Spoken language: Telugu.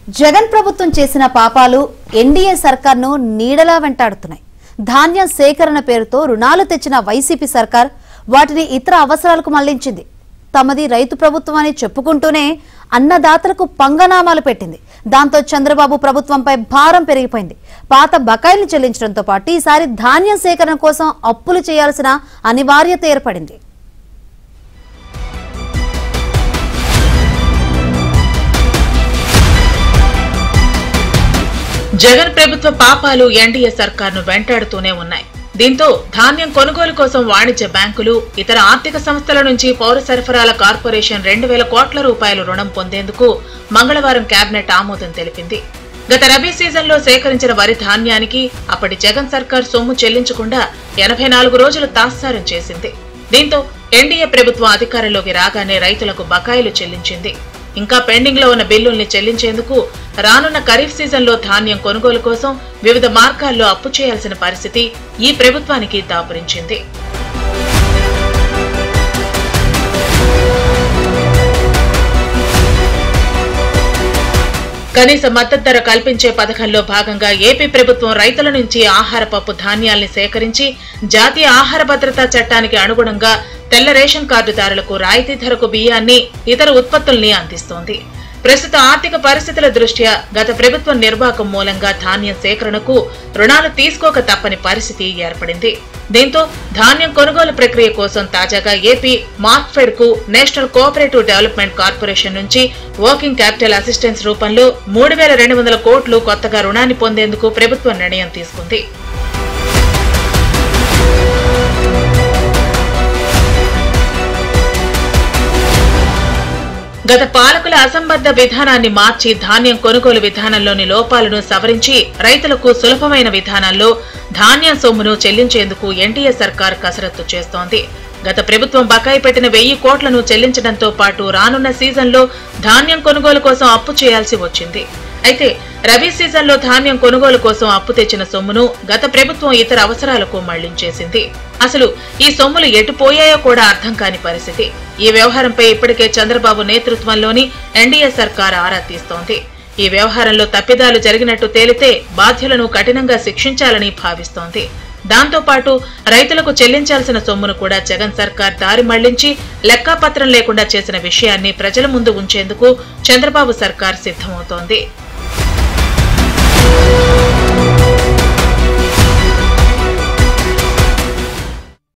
జగన్ ప్రభుత్వం చేసిన పాపాలు ఎన్డీఏ సర్కార్ను నీడలా వెంటాడుతున్నాయి ధాన్యం సేకరణ పేరుతో రుణాలు తెచ్చిన వైసీపీ సర్కార్ వాటిని ఇతర అవసరాలకు మళ్లించింది తమది రైతు ప్రభుత్వం అని చెప్పుకుంటూనే అన్నదాతలకు పంగనామాలు పెట్టింది దాంతో చంద్రబాబు ప్రభుత్వంపై భారం పెరిగిపోయింది పాత బకాయిల్ని చెల్లించడంతో పాటు ఈసారి ధాన్యం సేకరణ కోసం అప్పులు చేయాల్సిన అనివార్యత ఏర్పడింది జగన్ ప్రభుత్వ పాపాలు ఎన్డీఏ సర్కార్ను వెంటాడుతూనే ఉన్నాయి దీంతో ధాన్యం కొనుగోలు కోసం వాణిజ్య బ్యాంకులు ఇతర ఆర్థిక సంస్థల నుంచి పౌర సరఫరాల కార్పొరేషన్ రెండు వేల కోట్ల రూపాయలు రుణం పొందేందుకు మంగళవారం కేబినెట్ ఆమోదం తెలిపింది గత రబీ సీజన్లో సేకరించిన వరి ధాన్యానికి అప్పటి జగన్ సర్కార్ సొమ్ము చెల్లించకుండా ఎనభై నాలుగు రోజులు తాత్సారం చేసింది దీంతో ఎన్డీఏ ప్రభుత్వం అధికారంలోకి రాగానే రైతులకు బకాయిలు చెల్లించింది ఇంకా పెండింగ్ లో ఉన్న బిల్లుల్ని చెల్లించేందుకు రానున్న ఖరీఫ్ సీజన్లో ధాన్యం కొనుగోలు కోసం వివిధ మార్గాల్లో అప్పు చేయాల్సిన పరిస్థితి ఈ ప్రభుత్వానికి దాపురించింది కనీస మద్దతు ధర కల్పించే పథకంలో భాగంగా ఏపీ ప్రభుత్వం రైతుల నుంచి ఆహార పప్పు ధాన్యాల్ని సేకరించి జాతీయ ఆహార భద్రతా చట్టానికి అనుగుణంగా తెల్ల రేషన్ కార్డుదారులకు రాయితీ ధరకు బియ్యాన్ని ఇతర ఉత్పత్తుల్ని అందిస్తోంది ప్రస్తుత ఆర్థిక పరిస్థితుల దృష్ట్యా గత ప్రభుత్వం నిర్వాహకం మూలంగా ధాన్యం సేకరణకు రుణాలు తీసుకోక తప్పని పరిస్థితి ఏర్పడింది దీంతో ధాన్యం కొనుగోలు ప్రక్రియ కోసం తాజాగా ఏపీ మార్క్ఫెడ్ కు నేషనల్ కోఆపరేటివ్ డెవలప్మెంట్ కార్పొరేషన్ నుంచి వర్కింగ్ క్యాపిటల్ అసిస్టెన్స్ రూపంలో మూడు వేల రెండు వందల కోట్లు కొత్తగా రుణాన్ని పొందేందుకు ప్రభుత్వం నిర్ణయం తీసుకుంది గత పాలకుల అసంబద్ధ విధానాన్ని మార్చి ధాన్యం కొనుగోలు విధానంలోని లోపాలను సవరించి రైతులకు సులభమైన విధానాల్లో ధాన్యం సొమ్మును చెల్లించేందుకు ఎన్డీఏ సర్కార్ కసరత్తు చేస్తోంది గత ప్రభుత్వం బకాయి పెట్టిన వెయ్యి కోట్లను చెల్లించడంతో పాటు రానున్న సీజన్లో ధాన్యం కొనుగోలు కోసం అప్పు చేయాల్సి వచ్చింది అయితే రబీ సీజన్లో ధాన్యం కొనుగోలు కోసం అప్పు తెచ్చిన సొమ్మును గత ప్రభుత్వం ఇతర అవసరాలకు మళ్లించేసింది అసలు ఈ సొమ్ములు ఎటు పోయాయో కూడా అర్థం కాని పరిస్థితి ఈ వ్యవహారంపై ఇప్పటికే చంద్రబాబు నేతృత్వంలోని ఎన్డీఏ సర్కార్ ఆరా తీస్తోంది ఈ వ్యవహారంలో తప్పిదాలు జరిగినట్టు తేలితే బాధ్యులను కఠినంగా శిక్షించాలని భావిస్తోంది దాంతో పాటు రైతులకు చెల్లించాల్సిన సొమ్మును కూడా జగన్ సర్కార్ దారి మళ్లించి లెక్కాపత్రం లేకుండా చేసిన విషయాన్ని ప్రజల ముందు ఉంచేందుకు చంద్రబాబు సర్కార్ సిద్ధమవుతోంది